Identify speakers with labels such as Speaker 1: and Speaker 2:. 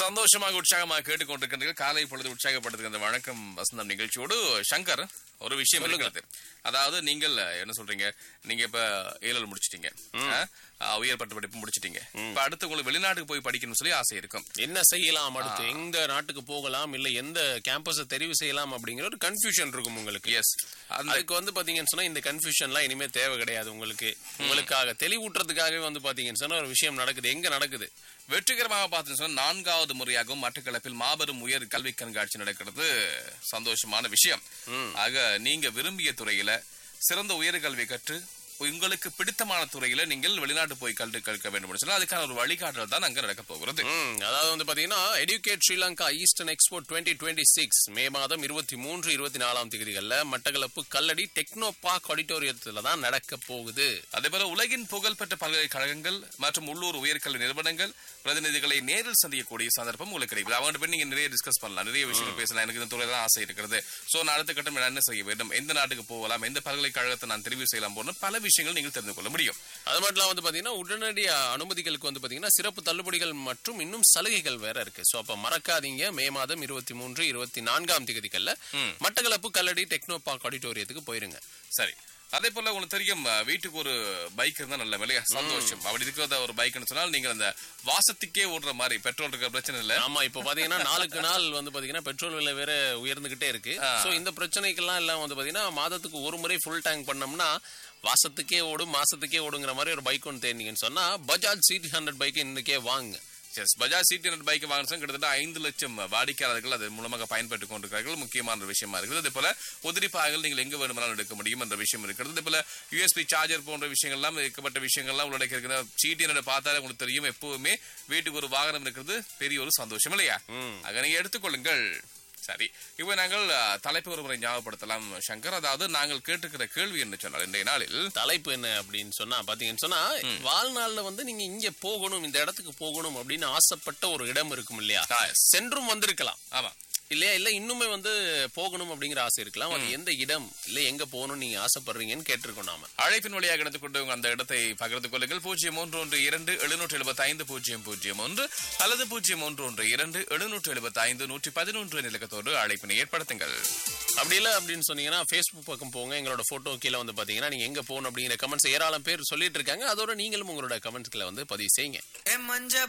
Speaker 1: சந்தோஷமாக உற்சாகமாக கேட்டுக்கொண்டிருக்கின்றீர்கள் காலை பொழுது உற்சாகப்படுத்துகின்ற வணக்கம் வசந்தம் நிகழ்ச்சியோடு சங்கர் ஒரு விஷயம் இருக்கிறது அதாவது நீங்கள் என்ன சொல்றீங்க நீங்க இப்ப ஏழல் முடிச்சிட்டீங்க ஆ, உயர் பட்ட படிப்பு முடிச்சிட்டீங்க இப்ப அடுத்து உங்களுக்கு வெளிநாட்டுக்கு போய் படிக்கணும்னு சொல்லி ஆசை இருக்கும்
Speaker 2: என்ன செய்யலாம் அடுத்து எந்த நாட்டுக்கு போகலாம் இல்ல எந்த கேம்பஸ தெரிவு செய்யலாம் அப்படிங்கிற ஒரு கன்ஃபியூஷன் இருக்கும் உங்களுக்கு
Speaker 1: எஸ் அந்த
Speaker 2: அதுக்கு வந்து பாத்தீங்கன்னு சொன்னா இந்த கன்ஃபியூஷன்லாம் இனிமே தேவை கிடையாது உங்களுக்கு உங்களுக்காக தெளிவூட்டுறதுக்காகவே வந்து பாத்தீங்கன்னு சொன்னா ஒரு விஷயம் நடக்குது எங்க நடக்குது
Speaker 1: வெற்றிகரமாக பார்த்தீங்கன்னு சொன்னா நான்காவது முறையாகவும் மட்டக்களப்பில் மாபெரும் உயர் கல்வி கண்காட்சி நடக்கிறது சந்தோஷமான விஷயம் ஆக நீங்க விரும்பிய துறையில சிறந்த உயர் கல்வி கற்று உங்களுக்கு பிடித்தமான துறையில நீங்கள் வெளிநாட்டு போய் கல்வி கற்க வேண்டும் சொன்னா அதுக்கான ஒரு வழிகாட்டல் தான் அங்க நடக்க போகிறது
Speaker 2: ம், அதாவது வந்து பாத்தீங்கன்னா educate Sri Lanka eastern expo twenty twenty six மே மாதம் இருபத்தி மூன்று இருபத்தி நாலாம் தேதிகள்ல மட்டக்களப்பு கல்லடி டெக்னோ பார்க் ஆடிட்டோரியத்துல தான் நடக்க போகுது
Speaker 1: அதே போல உலகின் புகழ்பெற்ற பல்கலைக்கழகங்கள் மற்றும் உள்ளூர் உயர்கல்வி நிறுவனங்கள் பிரதிநிதிகளை நேரில் சந்திக்கக்கூடிய சந்தர்ப்பம் உங்களுக்கு கிடைக்குது அவங்க போய் நீங்க நிறைய டிஸ்கஸ் பண்ணலாம் நிறைய விஷயங்கள் பேசலாம் எனக்கு இந்த துறையில தான் ஆசை இருக்கிறது சோ நான் அடுத்த கட்டம் நான் என்ன செய்ய வேண்டும் எந்த நாட்டுக்கு போகலாம் எந்த பல்கலைக்கழகத்தை நான் தெரிவு செய்யலாம் போன பல விஷயங்கள் நீங்கள் தெரிந்து கொள்ள முடியும்
Speaker 2: அது மட்டும் இல்லாம வந்து பாத்தீங்கன்னா உடனடி அனுமதிகளுக்கு வந்து பாத்தீங்கன்னா சிறப்பு தள்ளுபடிகள் மற்றும் இன்னும் சலுகைகள் வேற இருக்கு சோ அப்ப மறக்காதீங்க மே மாதம் இருபத்தி மூன்று இருபத்தி நான்காம் தேதிகள்ல மட்டக்களப்பு கல்லடி டெக்னோ பார்க் ஆடிட்டோரியத்துக்கு போயிருங்க
Speaker 1: சரி அதே போல உங்களுக்கு தெரியும் அஹ், வீட்டுக்கு ஒரு பைக் இருந்தா நல்ல இல்லையா சந்தோஷம் அப்படி இருக்கிறத ஒரு பைக்னு சொன்னால் நீங்கள் அந்த வாசத்துக்கே ஓடுற மாதிரி பெட்ரோல் இருக்கிற பிரச்சனை இல்ல
Speaker 2: ஆமா இப்ப பாத்தீங்கன்னா நாளுக்கு நாள் வந்து பாத்தீங்கன்னா பெட்ரோல் விலை வேற உயர்ந்துகிட்டே இருக்கு சோ இந்த பிரச்சனைக்கெல்லாம் எல்லாம் வந்து பாத்தீங்கன்னா மாதத்துக்கு ஒரு முறை ஃபுல் டேங்க் பண்ணோம்னா வாசத்துக்கே ஓடும் மாசத்துக்கே ஓடுங்கிற மாதிரி ஒரு பைக் ஒன்று தேடிங்கன்னு சொன்னா பஜாஜ் சிடி ஹண்ட்ரட் பைக் இன்னைக்கே வாங்க
Speaker 1: yes Bajaj CT hundred bike வாங்கினா கிட்டத்தட்ட ஐந்து லட்சம் வாடிக்கையாளர்கள் அது மூலமாக பயன்பட்டு கொண்டிருக்கிறார்கள் முக்கியமான ஒரு விஷயமா இருக்குது அதே போல உதிரி பாகங்கள் நீங்கள் எங்க வேணுமானாலும் எடுக்க முடியும் என்ற விஷயம் இருக்கிறது அதே போல யூஎஸ்பி சார்ஜர் போன்ற விஷயங்கள்லாம் இருக்கப்பட்ட விஷயங்கள்லாம் உள்ளடக்கி இருக்கிற சிடி ஹண்ட்ரட் பார்த்தாலே உங்களுக்கு தெரியும் எப்பவுமே வீட்டுக்கு ஒரு வாகனம் இருக்கிறது பெரிய ஒரு சந்தோஷம் இல்லையா ஆக நீங்க எடுத்துக்கொள்ளுங்கள் சரி இப்போ நாங்கள் அஹ், தலைப்பு ஒரு முறை ஞாபகப்படுத்தலாம் சங்கர் அதாவது நாங்கள் கேட்டுக்கிற கேள்வி என்ன சொன்னால் இன்றைய நாளில்
Speaker 2: தலைப்பு என்ன அப்படின்னு சொன்னா பாத்தீங்கன்னு சொன்னா வாழ்நாள்ல வந்து நீங்க இங்க போகணும் இந்த இடத்துக்கு போகணும் அப்படின்னு ஆசைப்பட்ட ஒரு இடம் இருக்கும் இல்லையா
Speaker 1: Ah, yes.
Speaker 2: சென்றும் வந்திருக்கலாம்
Speaker 1: ஆமா
Speaker 2: இல்லையா இல்ல இன்னுமே வந்து போகணும் அப்படிங்கிற ஆசை இருக்கலாம் அது எந்த இடம் இல்ல எங்க போகணும் நீங்க ஆசைப்படுறீங்கன்னு கேட்டிருக்கோம் நாம
Speaker 1: அழைப்பின் வழியாக எடுத்துக் கொண்டு உங்க அந்த இடத்தை பகிர்ந்து கொள்ளுங்கள் பூஜ்ஜியம் ஒன்று ஒன்று இரண்டு எழுநூற்றி எழுபத்தி ஐந்து பூஜ்ஜியம் பூஜ்ஜியம் ஒன்று அல்லது பூஜ்ஜியம் ஒன்று ஒன்று இரண்டு எழுநூற்றி எழுபத்தி ஐந்து நூற்றி பதினொன்று நிலக்கத்தோடு அழைப்பினை ஏற்படுத்துங்கள்
Speaker 2: அப்படி இல்ல அப்படின்னு சொன்னீங்கன்னா Facebook பக்கம் போங்க எங்களோட போட்டோ கீழே வந்து பாத்தீங்கன்னா நீங்க எங்க போகணும் அப்படிங்கிற கமெண்ட்ஸ் ஏராளம் பேர் சொல்லிட்டு இருக்காங்க அதோட நீங்களும் உங்களோட கமெண்ட்ஸ்களை வந்து பதிவு செய்யுங்க
Speaker 3: ஏ மஞ்ச